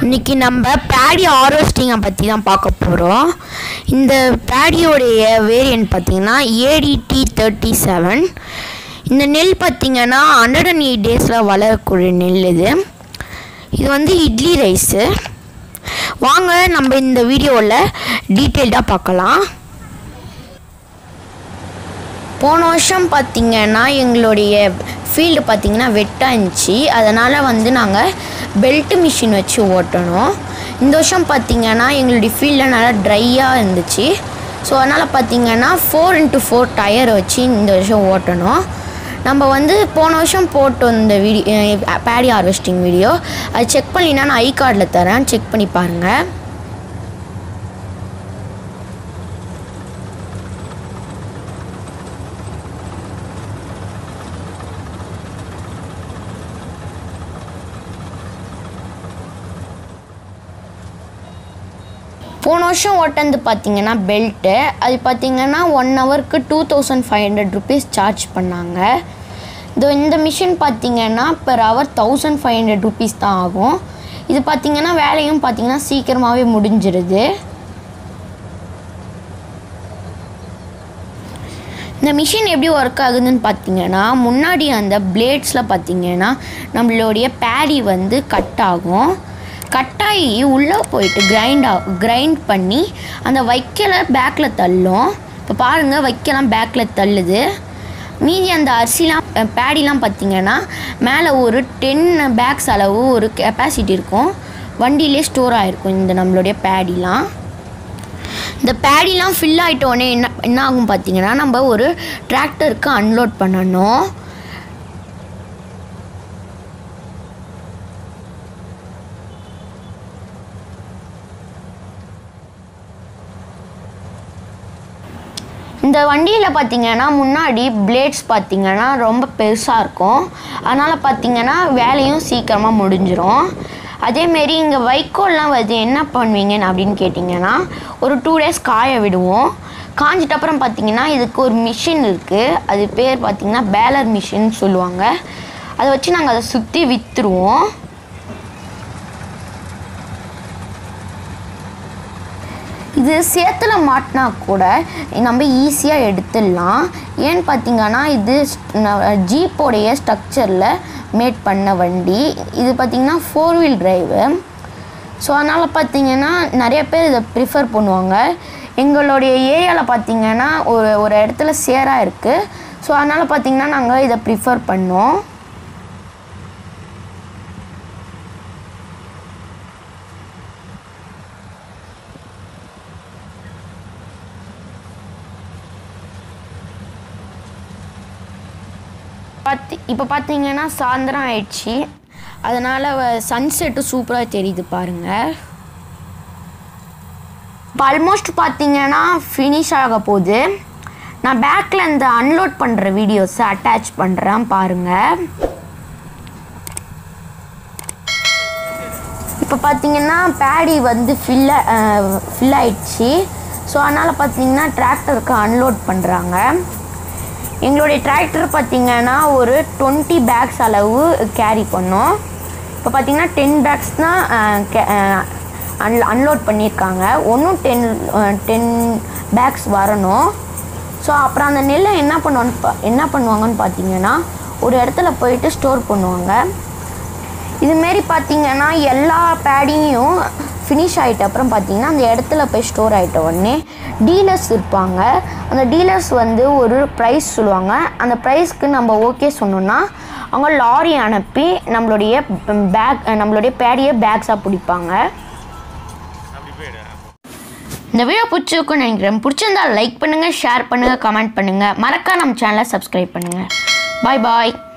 இன்னைக்கு நம்ம பேடி ஹார்வெஸ்டிங்கை பற்றி தான் பார்க்க போகிறோம் இந்த பேடியோடைய வேரியன்ட் பார்த்தீங்கன்னா ஏடிடி தேர்ட்டி செவன் இந்த நெல் பார்த்தீங்கன்னா ஹண்ட்ரட் அண்ட் எயிட் டேஸில் வளரக்கூடிய நெல் இது இது வந்து இட்லி ரைஸு வாங்க நம்ம இந்த வீடியோவில் டீட்டெயில்டாக பார்க்கலாம் போன வருஷம் பார்த்தீங்கன்னா எங்களுடைய ஃபீல்டு பார்த்தீங்கன்னா வெட்டாக இருந்துச்சு அதனால் வந்து நாங்கள் பெல்ட் மிஷின் வச்சு ஓட்டணும் இந்த வருஷம் பார்த்தீங்கன்னா எங்களுடைய ஃபீல்டில் நல்லா ட்ரையாக இருந்துச்சு ஸோ அதனால் பார்த்தீங்கன்னா ஃபோர் இன்ட்டு ஃபோர் டயர் வச்சு இந்த வருஷம் ஓட்டணும் நம்ம வந்து போன வருஷம் போட்டோம் இந்த வீடியோ பேடி ஹார்வெஸ்டிங் வீடியோ அது செக் பண்ணினா நான் ஐ கார்டில் தரேன் செக் பண்ணி பாருங்கள் போன வருஷம் ஓட்டந்து பார்த்தீங்கன்னா பெல்ட்டு அது பார்த்தீங்கன்னா ஒன் ஹவருக்கு two thousand five hundred rupees charge பண்ணாங்க இது இந்த மிஷின் பார்த்தீங்கன்னா per hour thousand five hundred rupees தான் ஆகும் இது பார்த்தீங்கன்னா வேலையும் பார்த்தீங்கன்னா சீக்கிரமாகவே முடிஞ்சிருது இந்த மிஷின் எப்படி ஒர்க் ஆகுதுன்னு பார்த்தீங்கன்னா முன்னாடி அந்த பிளேட்ஸில் பார்த்தீங்கன்னா நம்மளுடைய பேடி வந்து கட் ஆகும் கட்டாயி உள்ளே போயிட்டு கிரைண்ட் ஆகும் கிரைண்ட் பண்ணி அந்த வைக்கல பேக்கில் தள்ளும் இப்போ பாருங்கள் வைக்கலாம் பேக்கில் தள்ளுது மீதி அந்த அரிசிலாம் அஹ், பேடிலாம் பார்த்தீங்கன்னா மேலே ஒரு டென் பேக்ஸ் அளவு ஒரு கெப்பாசிட்டி இருக்கும் வண்டியிலே ஸ்டோர் ஆகிருக்கும் இந்த நம்மளுடைய பேடிலாம் இந்த பேடிலாம் ஃபில் ஆகிட்டோடனே என்ன என்ன ஆகும் பார்த்தீங்கன்னா நம்ம ஒரு டிராக்டருக்கு அன்லோட் பண்ணணும் இந்த வண்டியில் பார்த்தீங்கன்னா முன்னாடி பிளேட்ஸ் பார்த்தீங்கன்னா ரொம்ப பெருசாக இருக்கும் அதனால் பார்த்தீங்கன்னா வேலையும் சீக்கிரமாக முடிஞ்சிரும் அதேமாரி இங்கே வைக்கோல்லாம் வந்து என்ன பண்ணுவீங்க அப்படின்னு கேட்டிங்கன்னா ஒரு டூ டேஸ் காய விடுவோம் காஞ்சிட்ட அப்புறம் பார்த்தீங்கன்னா இதுக்கு ஒரு மிஷின் இருக்குது அது பேர் பார்த்தீங்கன்னா பேலர் மிஷின் சொல்லுவாங்க அதை வச்சு நாங்கள் அதை சுற்றி விற்றுருவோம் இது சேத்துல மாட்டினா கூட நம்ம ஈஸியாக எடுத்துடலாம் ஏன்னு பார்த்தீங்கன்னா இது ஜீப்போடைய ஸ்ட்ரக்சரில் மேட் பண்ண வண்டி இது பார்த்திங்கன்னா ஃபோர் வீல் டிரைவு ஸோ அதனால் பார்த்தீங்கன்னா நிறைய பேர் இதை ப்ரிஃபர் பண்ணுவாங்க எங்களுடைய ஏரியாவில் பார்த்தீங்கன்னா ஒரு ஒரு இடத்துல சேராக இருக்குது ஸோ அதனால் பார்த்தீங்கன்னா நாங்கள் இதை ப்ரிஃபர் பண்ணோம் பார்த்தி இப்போ பார்த்தீங்கன்னா சாயந்தரம் ஆயிடுச்சு அதனால் சன்செட்டு சூப்பராக தெரியுது பாருங்கள் இப்போ ஆல்மோஸ்ட் பார்த்தீங்கன்னா ஃபினிஷ் ஆக போகுது நான் பேக்கில் இந்த அன்லோட் பண்ணுற வீடியோஸை அட்டாச் பண்ணுறேன் பாருங்கள் இப்போ பார்த்தீங்கன்னா பேடி வந்து ஃபில் ஃபில் ஆயிடுச்சு ஸோ அதனால் பார்த்தீங்கன்னா டிராக்டருக்கு அன்லோட் பண்ணுறாங்க எங்களுடைய டிராக்டர் பார்த்தீங்கன்னா ஒரு டுவெண்ட்டி பேக்ஸ் அளவு கேரி பண்ணோம் இப்போ பார்த்தீங்கன்னா டென் பேக்ஸ் தான் அன் அன்லோட் பண்ணியிருக்காங்க ஒன்றும் டென் டென் பேக்ஸ் வரணும் ஸோ அப்புறம் அந்த நெல்லை என்ன பண்ணுவான்னு பா- என்ன பண்ணுவாங்கன்னு பார்த்தீங்கன்னா ஒரு இடத்துல போயிட்டு ஸ்டோர் பண்ணுவாங்க இதுமாரி பார்த்தீங்கன்னா எல்லா பேடியும் ஃபினிஷ் ஆகிட்ட அப்புறம் பார்த்தீங்கன்னா அந்த இடத்துல போய் ஸ்டோர் ஆகிட்ட உடனே டீலர்ஸ் இருப்பாங்க அந்த டீலர்ஸ் வந்து ஒரு ப்ரைஸ் சொல்லுவாங்க அந்த ப்ரைஸ்க்கு நம்ம ஓகே சொன்னோன்னா அவங்க லாரி அனுப்பி நம்மளுடைய பேக் நம்மளுடைய பேடியை பேக்ஸாக பிடிப்பாங்க இந்த வீடியோ பிடிச்சிருக்குன்னு நினைக்கிறேன் பிடிச்சிருந்தா லைக் பண்ணுங்கள் ஷேர் பண்ணுங்கள் கமெண்ட் பண்ணுங்கள் மறக்காம நம்ம சேனலை சப்ஸ்கிரைப் பண்ணுங்கள் பாய் பாய்